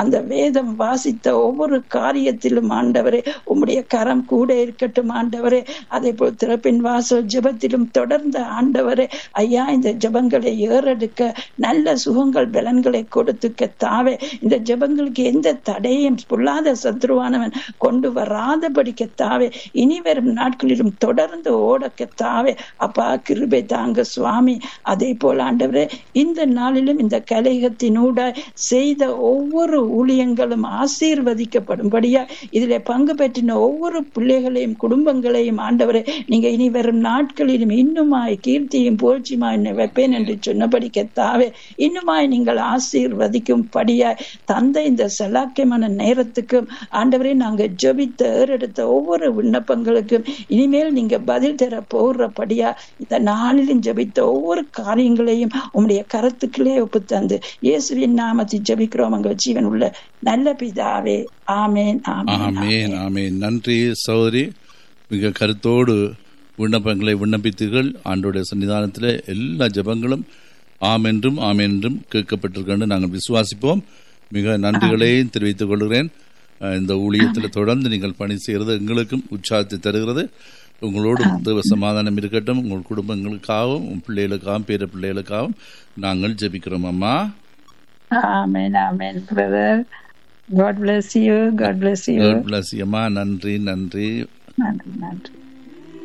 அந்த வேதம் வாசித்த ஒவ்வொரு காரியத்திலும் ஆண்டவரே உம்முடைய கரம் கூட இருக்கட்டும் ஆண்டவரே அதே போல் திறப்பின் வாசல் ஜெபத்திலும் தொடர்ந்த ஆண்டவரே ஐயா இந்த ஜெபங்களை ஏறெடுக்க நல்ல சுகங்கள் பலன்களை கொடுத்துக்க தாவே இந்த ஜெபங்களுக்கு எந்த தடையும் பொல்லாத சத்ருவானவன் கொண்டு வராதபடிக்க தாவே இனி வரும் நாட்களிலும் தொடர்ந்து ஓடக்க தாவே அப்பா கிருபை தாங்க சுவாமி அதே போல் ஆண்டவரே இந்த நாளிலும் இந்த கலையகத்தினூடாய் செய்த ஒவ்வொரு ஊழியங்களும் ஆசீர்வதிக்கப்படும்படியா இதிலே பங்கு பெற்றின ஒவ்வொரு பிள்ளைகளையும் குடும்பங்களையும் ஆண்டவரே நீங்க இனி வரும் நாட்களிலும் இன்னுமாய் கீர்த்தியும் புகழ்ச்சியுமாய் என்னை வைப்பேன் என்று சொன்னபடி கத்தாவே இன்னுமாய் நீங்கள் ஆசீர்வதிக்கும் படியாய் தந்த இந்த சலாக்கியமான நேரத்துக்கும் ஆண்டவரே நாங்க ஜெபித்த ஏறெடுத்த ஒவ்வொரு விண்ணப்பங்களுக்கும் இனிமேல் நீங்க பதில் தர போகிறபடியா இந்த நாளிலும் ஜெபித்த ஒவ்வொரு காரியங்களையும் உம்முடைய கருத்துக்களே ஒப்பு தந்து இயேசுவின் நாமத்தில் ஜெபிக்கிறோம் அங்க ஜீவன் உள்ள நல்ல பிதாவே ஆமேன் ஆமேன் ஆமேன் ஆமேன் நன்றி சகோதரி மிக கருத்தோடு விண்ணப்பங்களை விண்ணப்பித்தீர்கள் ஆண்டோடைய சன்னிதானத்தில் எல்லா ஜெபங்களும் ஆம் என்றும் ஆம் என்றும் கேட்கப்பட்டிருக்கின்ற நாங்கள் விசுவாசிப்போம் மிக நன்றிகளையும் தெரிவித்துக் கொள்கிறேன் அஹ் இந்த ஊழியத்தில் தொடர்ந்து நீங்கள் பணி செய்கிறது எங்களுக்கும் உற்சாகத்தை தருகிறது உங்களோடு தேவ சமாதானம் இருக்கட்டும் உங்கள் குடும்பங்களுக்காகவும் உங்கள் பிள்ளைகளுக்காகவும் பேர பிள்ளைகளுக்காகவும் நாங்கள் ஜெபிக்கிறோம் அம்மா amen amen brother God bless you. God bless you. God bless you, அம்மா நன்றி நன்றி நன்றி நன்றி